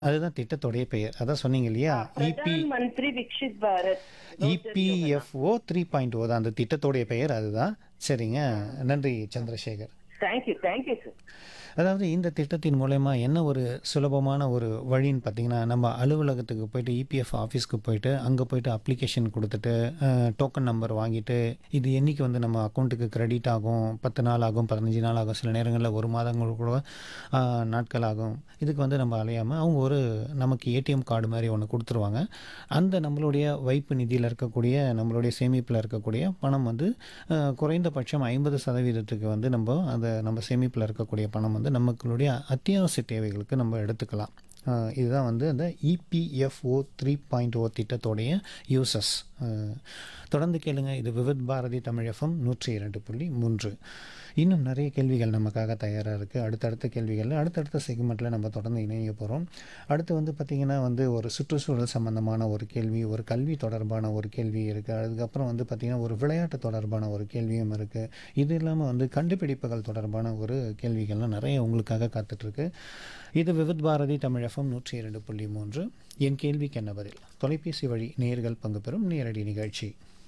அதுதான் திட்டத்துடைய பெயர் அதான் சொன்னீங்க இல்லையா EP Pradhan Mantri Viksit Bharat EPFO three point O தான் அந்த திட்டத்துடைய பெயர் அதுதான் சரிங்க நன்றி சந்திரசேகர் தேங்க்யூ தேங்க்யூ சார் அதாவது இந்த திட்டத்தின் மூலயமா என்ன ஒரு சுலபமான ஒரு வழின்னு பார்த்தீங்கன்னா நம்ம அலுவலகத்துக்கு போயிட்டு இபிஎஃப் ஆஃபீஸ்க்கு போயிட்டு அங்கே போயிட்டு அப்ளிகேஷன் கொடுத்துட்டு டோக்கன் நம்பர் வாங்கிட்டு இது என்னைக்கு வந்து நம்ம அக்கௌண்ட்டுக்கு கிரெடிட் ஆகும் பத்து நாள் ஆகும் பதினஞ்சு நாள் ஆகும் சில நேரங்களில் ஒரு மாதங்கள் கூட அஹ், நாட்கள் ஆகும் இதுக்கு வந்து நம்ம அலையாமல் அவங்க ஒரு நமக்கு ஏடிஎம் கார்டு மாதிரி ஒன்று கொடுத்துருவாங்க அந்த நம்மளுடைய வைப்பு நிதியில் இருக்கக்கூடிய நம்மளுடைய சேமிப்பில் இருக்கக்கூடிய பணம் வந்து அஹ், குறைந்தபட்சம் ஐம்பது சதவீதத்துக்கு வந்து நம்ம அந்த நம்ம சேமிப்பில் இருக்கக்கூடிய பணம் வந்து நமக்களுடைய அத்தியாவசிய தேவைகளுக்கு நம்ம எடுத்துக்கலாம் அஹ், இதுதான் வந்து அந்த இபிஎஃப்ஓ த்ரீ பாயிண்ட் ஓ திட்டத்தோடைய யூசஸ் தொடர்ந்து கேளுங்க இது விவித் பாரதி தமிழ் எஃப்எம் நூற்றி இரண்டு புள்ளி மூன்று இன்னும் நிறைய கேள்விகள் நமக்காக தயாராக இருக்குது அடுத்தடுத்த கேள்விகளில் அடுத்தடுத்த செக்மெண்ட்டில் நம்ம தொடர்ந்து இணைய போகிறோம் அடுத்து வந்து பார்த்திங்கன்னா வந்து ஒரு சுற்றுச்சூழல் சம்பந்தமான ஒரு கேள்வி ஒரு கல்வி தொடர்பான ஒரு கேள்வி இருக்குது அதுக்கப்புறம் வந்து பார்த்திங்கன்னா ஒரு விளையாட்டு தொடர்பான ஒரு கேள்வியும் இருக்குது இது இல்லாமல் வந்து கண்டுபிடிப்புகள் தொடர்பான ஒரு கேள்விகள்லாம் நிறைய உங்களுக்காக காத்துட்ருக்கு இது விவித் பாரதி தமிழ் எஃப்எம் நூற்றி இரண்டு புள்ளி மூன்று என் கேள்விக்கு என்ன பதில் தொலைபேசி வழி நேர்கள் பங்கு பெறும் நேரடி நிகழ்ச்சி